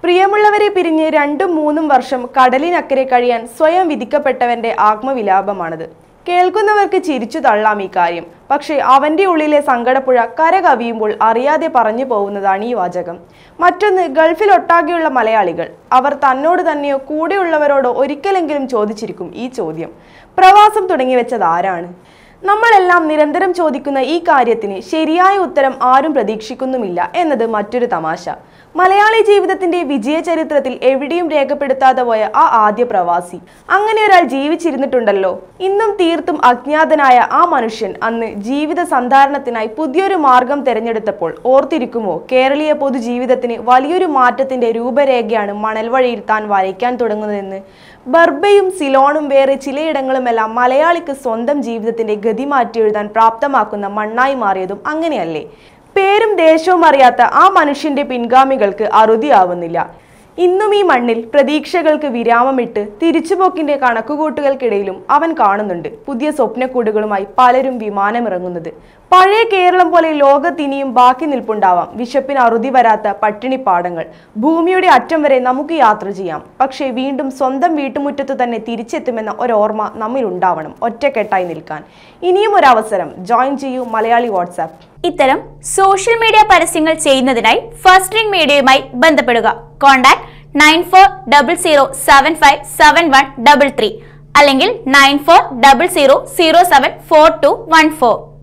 പ്രിയമുള്ളവരെ പിരിഞ്ഞ് രണ്ടും മൂന്നും വർഷം കടലിനക്കരെ കഴിയാൻ സ്വയം വിധിക്കപ്പെട്ടവന്റെ ആത്മവിലാപമാണത് കേൾക്കുന്നവർക്ക് ചിരിച്ചു തള്ളാം ഈ കാര്യം പക്ഷേ അവന്റെ ഉള്ളിലെ സങ്കടപ്പുഴ കര കവിയുമ്പോൾ അറിയാതെ പറഞ്ഞു പോകുന്നതാണ് ഈ വാചകം മറ്റൊന്ന് ഗൾഫിലൊട്ടാകെയുള്ള മലയാളികൾ അവർ തന്നോട് തന്നെയോ കൂടെയുള്ളവരോടോ ഒരിക്കലെങ്കിലും ചോദിച്ചിരിക്കും ഈ ചോദ്യം പ്രവാസം തുടങ്ങി വെച്ചത് ആരാണ് നമ്മളെല്ലാം നിരന്തരം ചോദിക്കുന്ന ഈ കാര്യത്തിന് ശരിയായ ഉത്തരം ആരും പ്രതീക്ഷിക്കുന്നുമില്ല എന്നത് മറ്റൊരു തമാശ മലയാളി ജീവിതത്തിന്റെ വിജയ ചരിത്രത്തിൽ എവിടെയും രേഖപ്പെടുത്താതെ പോയ ആ ആദ്യ പ്രവാസി അങ്ങനെ ഒരാൾ ജീവിച്ചിരുന്നിട്ടുണ്ടല്ലോ ഇന്നും തീർത്തും അജ്ഞാതനായ ആ മനുഷ്യൻ അന്ന് ജീവിത സന്ധാരണത്തിനായി പുതിയൊരു മാർഗം തിരഞ്ഞെടുത്തപ്പോൾ ഓർത്തിരിക്കുമോ കേരളീയ പൊതുജീവിതത്തിന് വലിയൊരു മാറ്റത്തിന്റെ രൂപരേഖയാണ് മണൽവഴിയിൽ താൻ വരയ്ക്കാൻ തുടങ്ങുന്നതെന്ന് ബർബയും സിലോണും വേറെ ചിലയിടങ്ങളുമെല്ലാം മലയാളിക്ക് സ്വന്തം ജീവിതത്തിന്റെ ഗതി മാറ്റി എഴുതാൻ പ്രാപ്തമാക്കുന്ന മണ്ണായി മാറിയതും അങ്ങനെയല്ലേ പേരും ദേശവും അറിയാത്ത ആ മനുഷ്യന്റെ പിൻഗാമികൾക്ക് അറുതിയാവുന്നില്ല ഇന്നും ഈ മണ്ണിൽ പ്രതീക്ഷകൾക്ക് വിരാമമിട്ട് തിരിച്ചുപോക്കിന്റെ കണക്കുകൂട്ടുകൾക്കിടയിലും അവൻ കാണുന്നുണ്ട് പുതിയ സ്വപ്നക്കൂടുകളുമായി പലരും വിമാനമിറങ്ങുന്നത് പഴയ കേരളം പോലെ ലോകത്ത് ഇനിയും ബാക്കി നിൽപ്പുണ്ടാവാം വിശപ്പിന് അറുതി വരാത്ത പട്ടിണിപ്പാടങ്ങൾ ഭൂമിയുടെ അറ്റം വരെ നമുക്ക് യാത്ര ചെയ്യാം പക്ഷേ വീണ്ടും സ്വന്തം വീട്ടുമുറ്റത്ത് തന്നെ തിരിച്ചെത്തുമെന്ന ഒരോർമ്മ നമ്മിൽ ഉണ്ടാവണം ഒറ്റക്കെട്ടായി നിൽക്കാൻ ഇനിയും ഒരു അവസരം ജോയിൻ ചെയ്യൂ മലയാളി വാട്സാപ്പ് ഇത്തരം സോഷ്യൽ മീഡിയ പരസ്യങ്ങൾ ചെയ്യുന്നതിനായി ഫസ്റ്റ് റിംഗ് മീഡിയയുമായി ബന്ധപ്പെടുക contact nine four double zero seven five seven one double three അല്ലെങ്കിൽ nine four double zero zero seven four two one four